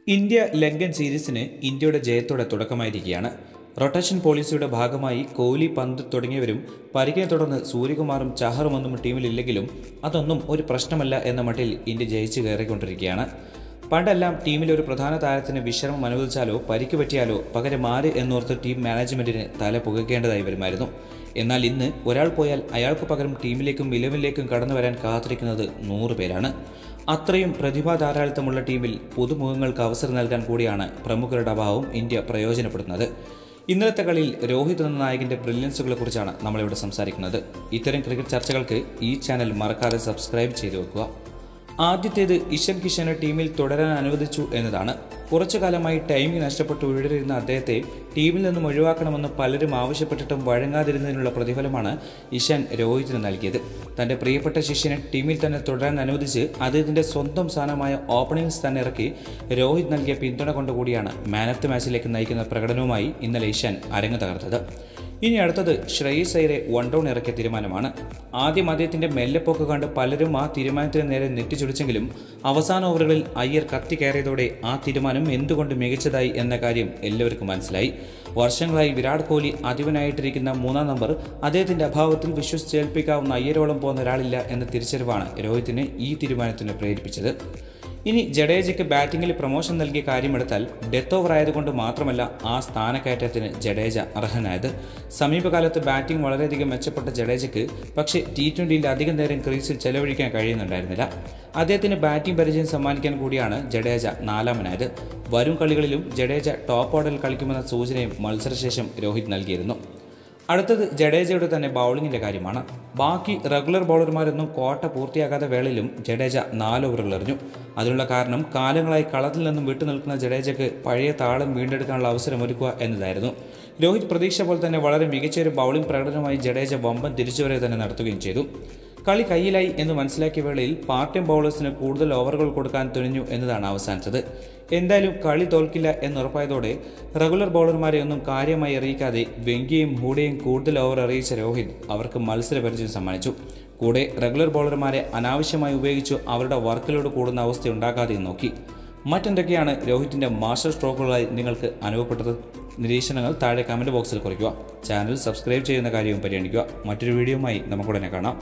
India Lankan സീരീസിന് ഇന്ത്യയുടെ ജയത്തോടെ തുടക്കമായിരിക്കുകയാണ് rotation പോളിസിയുടെ ഭാഗമായി കോഹ്ലി പന്ത് തുടങ്ങിയവരും പരിക്കിനെ തുടർന്ന് സൂര്യകുമാറും ചഹറുമൊന്നും ടീമിലില്ലെങ്കിലും അതൊന്നും ഒരു പ്രശ്നമല്ല എന്ന മട്ടിൽ ഇന്ത്യ ജയിച്ചു കയറിക്കൊണ്ടിരിക്കുകയാണ് പണ്ടെല്ലാം ടീമിലെ ഒരു പ്രധാന താരത്തിന് വിശ്രമം അനുവദിച്ചാലോ പരിക്ക് പറ്റിയാലോ പകരം ആര് എന്നോർത്ത് ടീം മാനേജ്മെന്റിന് തല പുകയ്ക്കേണ്ടതായി വരുമായിരുന്നു എന്നാൽ ഇന്ന് ഒരാൾ പോയാൽ അയാൾക്ക് പകരം ടീമിലേക്കും ഇലവനിലേക്കും കടന്നു വരാൻ കാത്തിരിക്കുന്നത് നൂറ് പേരാണ് അത്രയും പ്രതിഭാ ധാരാളിത്തമുള്ള ടീമിൽ പുതുമുഖങ്ങൾക്ക് അവസരം നൽകാൻ കൂടിയാണ് പ്രമുഖരുടെ അഭാവം ഇന്ത്യ പ്രയോജനപ്പെടുന്നത് ഇന്നലത്തെ കളിയിൽ രോഹിത് എന്ന നായകന്റെ ബ്രില്യൻസുകളെ കുറിച്ചാണ് നമ്മളിവിടെ സംസാരിക്കുന്നത് ഇത്തരം ക്രിക്കറ്റ് ചർച്ചകൾക്ക് ഈ ചാനൽ മറക്കാതെ സബ്സ്ക്രൈബ് ചെയ്തു വെക്കുക ആദ്യത്തേത് ഇഷൻ കിഷനെ ടീമിൽ തുടരാൻ അനുവദിച്ചു എന്നതാണ് കുറച്ചു കാലമായി ടൈമിംഗ് നഷ്ടപ്പെട്ട് ഉഴറിയിരുന്ന അദ്ദേഹത്തെ ടീമിൽ നിന്നും ഒഴിവാക്കണമെന്ന് പലരും ആവശ്യപ്പെട്ടിട്ടും വഴങ്ങാതിരുന്നതിനുള്ള പ്രതിഫലമാണ് ഇഷാൻ രോഹിതിന് നൽകിയത് തന്റെ പ്രിയപ്പെട്ട ശിഷ്യനെ ടീമിൽ തന്നെ തുടരാൻ അനുവദിച്ച് അദ്ദേഹത്തിന്റെ സ്വന്തം സ്ഥാനമായ ഓപ്പണിംഗ്സ് തന്നെ ഇറക്കി രോഹിത് നൽകിയ പിന്തുണ കൊണ്ടുകൂടിയാണ് മാൻ ഓഫ് ദി മാച്ചിലേക്ക് നയിക്കുന്ന പ്രകടനവുമായി ഇന്നലെ ഇഷാൻ അരങ്ങ് തകർത്തത് ഇനി അടുത്തത് ശ്രേയസ് അയ്യരെ വൺ ഡൗൺ ഇറക്കിയ തീരുമാനമാണ് ആദ്യം അദ്ദേഹത്തിന്റെ മെല്ലെപ്പോക്ക് കണ്ട് പലരും ആ തീരുമാനത്തിന് നേരെ നെറ്റിച്ചുടിച്ചെങ്കിലും അവസാന ഓവറുകളിൽ അയ്യർ കത്തി കയറിയതോടെ ആ തീരുമാനം എന്തുകൊണ്ട് മികച്ചതായി എന്ന കാര്യം എല്ലാവർക്കും മനസ്സിലായി വർഷങ്ങളായി വിരാട് കോഹ്ലി അധിപനായിട്ടിരിക്കുന്ന മൂന്നാം നമ്പർ അദ്ദേഹത്തിന്റെ അഭാവത്തിൽ വിശ്വസിച്ചേൽപ്പിക്കാവുന്ന അയ്യരോളം പോകുന്ന ഒരാളില്ല എന്ന തിരിച്ചറിവാണ് രോഹിത്തിനെ ഈ തീരുമാനത്തിന് പ്രേരിപ്പിച്ചത് ഇനി ജഡേജയ്ക്ക് ബാറ്റിംഗിൽ പ്രൊമോഷൻ നൽകിയ കാര്യമെടുത്താൽ ഡെത്ത് ഓവർ ആയതുകൊണ്ട് മാത്രമല്ല ആ സ്ഥാനക്കയറ്റത്തിന് ജഡേജ അർഹനായത് സമീപകാലത്ത് ബാറ്റിംഗ് വളരെയധികം മെച്ചപ്പെട്ട ജഡേജയ്ക്ക് പക്ഷേ ടി ട്വൻ്റിയിൽ അധികം നേരം ക്രീസിൽ ചെലവഴിക്കാൻ കഴിയുന്നുണ്ടായിരുന്നില്ല അദ്ദേഹത്തിന് ബാറ്റിംഗ് പരിചയം സമ്മാനിക്കാൻ കൂടിയാണ് ജഡേജ നാലാമനായത് വരും കളികളിലും ജഡേജ ടോപ്പ് ഓർഡറിൽ കളിക്കുമെന്ന സൂചനയും മത്സരശേഷം രോഹിത് നൽകിയിരുന്നു അടുത്തത് ജഡേജയുടെ തന്നെ ബൗളിങ്ങിന്റെ കാര്യമാണ് ബാക്കി റെഗുലർ ബൗളർമാരൊന്നും കോട്ട പൂർത്തിയാകാത്ത വേളയിലും ജഡേജ നാല് ഓവറുകൾ എറിഞ്ഞു അതിനുള്ള കാരണം കാലങ്ങളായി കളത്തിൽ നിന്നും വിട്ടുനിൽക്കുന്ന ജഡേജയ്ക്ക് പഴയ താളം വീണ്ടെടുക്കാനുള്ള അവസരം ഒരുക്കുക എന്നതായിരുന്നു രോഹിത് പ്രതീക്ഷ പോലെ തന്നെ വളരെ മികച്ച ഒരു ബൗളിംഗ് പ്രകടനമായി ജഡേജ വമ്പൻ തിരിച്ചുവരവ് തന്നെ നടത്തുകയും ചെയ്തു കളി കയ്യിലായി എന്ന് മനസ്സിലാക്കിയ വേളയിൽ പാർട്ട് ടൈം ബൗളേഴ്സിന് കൂടുതൽ ഓവറുകൾ കൊടുക്കാൻ തുനിഞ്ഞു എന്നതാണ് അവസാനിച്ചത് എന്തായാലും കളി തോൽക്കില്ല എന്നുറപ്പായതോടെ റെഗുലർ ബൗളർമാരെ ഒന്നും കാര്യമായി അറിയിക്കാതെ വെങ്കിയും ഹൂഡയും കൂടുതൽ ഓവർ അറിയിച്ച രോഹിത് അവർക്ക് മത്സര പരിചയം സമ്മാനിച്ചു കൂടെ റെഗുലർ ബൗളർമാരെ അനാവശ്യമായി ഉപയോഗിച്ചു അവരുടെ വർക്കിലോട് കൂടുന്ന അവസ്ഥ ഉണ്ടാക്കാതെയും നോക്കി മറ്റെന്തൊക്കെയാണ് രോഹിത്തിൻ്റെ മാസ്റ്റർ സ്ട്രോക്കുകളായി നിങ്ങൾക്ക് അനുഭവപ്പെട്ടത് നിരീക്ഷണങ്ങൾ താഴെ കമൻറ്റ് ബോക്സിൽ കുറിക്കുക ചാനൽ സബ്സ്ക്രൈബ് ചെയ്യുന്ന കാര്യവും പരിഗണിക്കുക മറ്റൊരു വീഡിയോയുമായി നമുക്കുടനെ കാണാം